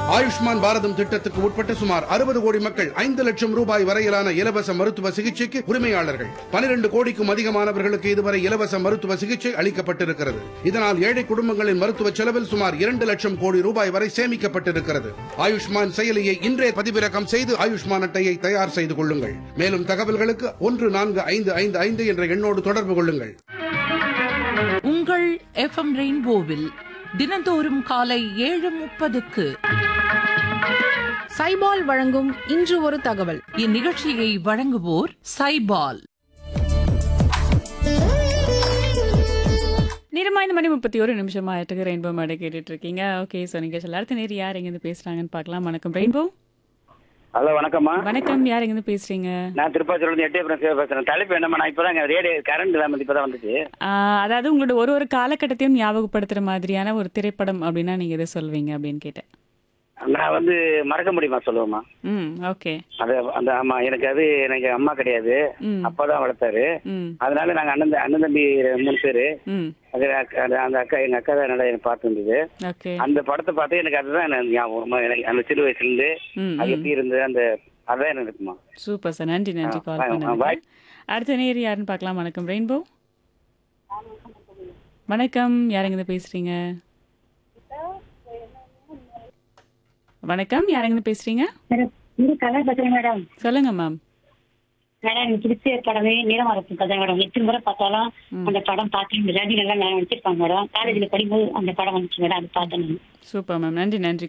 ஆயுஷ்மான் பாரதம் திட்டத்துக்கு உட்பட்ட சுமார் அறுபது கோடி மக்கள் ஐந்து லட்சம் ரூபாய் வரையிலான இலவச மருத்துவ சிகிச்சைக்கு உரிமையாளர்கள் பனிரெண்டு கோடிக்கும் அதிகமானவர்களுக்கு இதுவரை இலவச மருத்துவ சிகிச்சை அளிக்கப்பட்டிருக்கிறது இதனால் ஏழை குடும்பங்களின் மருத்துவ செலவில் சுமார் இரண்டு லட்சம் கோடி ரூபாய் வரை சேமிக்கப்பட்டிருக்கிறது ஆயுஷ்மான் செயலியை இன்றே பதிவிறக்கம் செய்து ஆயுஷ்மான் அட்டையை தயார் செய்து கொள்ளுங்கள் மேலும் தகவல்களுக்கு ஒன்று நான்கு ஐந்து ஐந்து ஐந்து என்ற எண்ணோடு தொடர்பு கொள்ளுங்கள் உங்கள் எஃப்எம் ரெயின்போவில் தினந்தோறும் காலை ஏழு முப்பதுக்கு சைபால் வழங்கும் இன்று ஒரு தகவல் இந்நிகழ்ச்சியை வழங்குவோர் சைபால் நேரமா இந்த மணி முப்பத்தி ஒரு நிமிஷம் ஆயிட்டுக்கு ரெயின்போ மேடை கேட்டுட்டு இருக்கீங்க ஓகே ஸோ நீங்க எல்லாத்து நேரம் யார் எங்கேருந்து பேசுறாங்கன்னு பார்க்கலாம் வணக்கம் ரெயின்போ ஹலோ வணக்கம்மா வணக்கம் யார் எங்கேருந்து பேசுறீங்க நான் திருப்பாச்சூர்லேருந்து எட்டே சிவா பேசுறேன் தலைப்பு என்னம்மா நான் இப்போதான் ரேடியோ கரண்ட் இல்லாமல் இப்போ தான் வந்துச்சு ஆஹ், அதாவது உங்களோட ஒரு ஒரு காலகட்டத்தையும் ஞாபகப்படுத்துற மாதிரியான ஒரு திரைப்படம் அப்படின்னா நீங்க எதை சொல்வீங்க அப்படின்னு கேட்டேன் நான் வந்து மறக்க முடியுமா சொல்லுவேம்மா ம் ஓகே அது அந்த ஆமா எனக்கு அது எனக்கு அம்மா கிடையாது ம் அப்பா தான் வளர்த்தாரு ம் அதனால நாங்கள் அண்ணன் த- அண்ணன் தம்பி மூணு பேர் ம் அது அக்க- அது அந்த அக்கா எங்கள் அக்கா தான் நல்லா எனக்கு பார்த்து இருந்தது ஓகே அந்த படத்தை பார்த்து எனக்கு அதுதான் எனக்கு ஞாபகம் எனக்கு அந்த சிறு வயசுலேருந்து ம் அது எப்படி இருந்தது அந்த அதான் எனக்கு இருக்குமா சூப்பர் சார் நன்றி நன்றி ஆ, கால் ஆ, பண்ணதுக்கு bye. அடுத்த நேர் யாருன்னு பார்க்கலாம் வணக்கம் ரெயின்போ வணக்கம் யார் எங்கேருந்து பேசுறீங்க வணக்கம் யார் எங்கேருந்து பேசுறீங்க மேடம் இது கலா பேசுறேன் மேடம் சொல்லுங்க மேம் மேடம் எனக்கு பிடிச்ச படமே நீலமரத்து கதை மேடம் எத்தனை முறை பார்த்தாலும் அந்த படம் பார்த்து இந்த ரஜினி எல்லாம் நான் நடிச்சிருப்பாங்க மேடம் காலேஜ்ல படிக்கும்போது அந்த படம் வந்துச்சு மேடம் அது பார்த்தேன் நான் சூப்பர் மேம் நன்றி நன்றி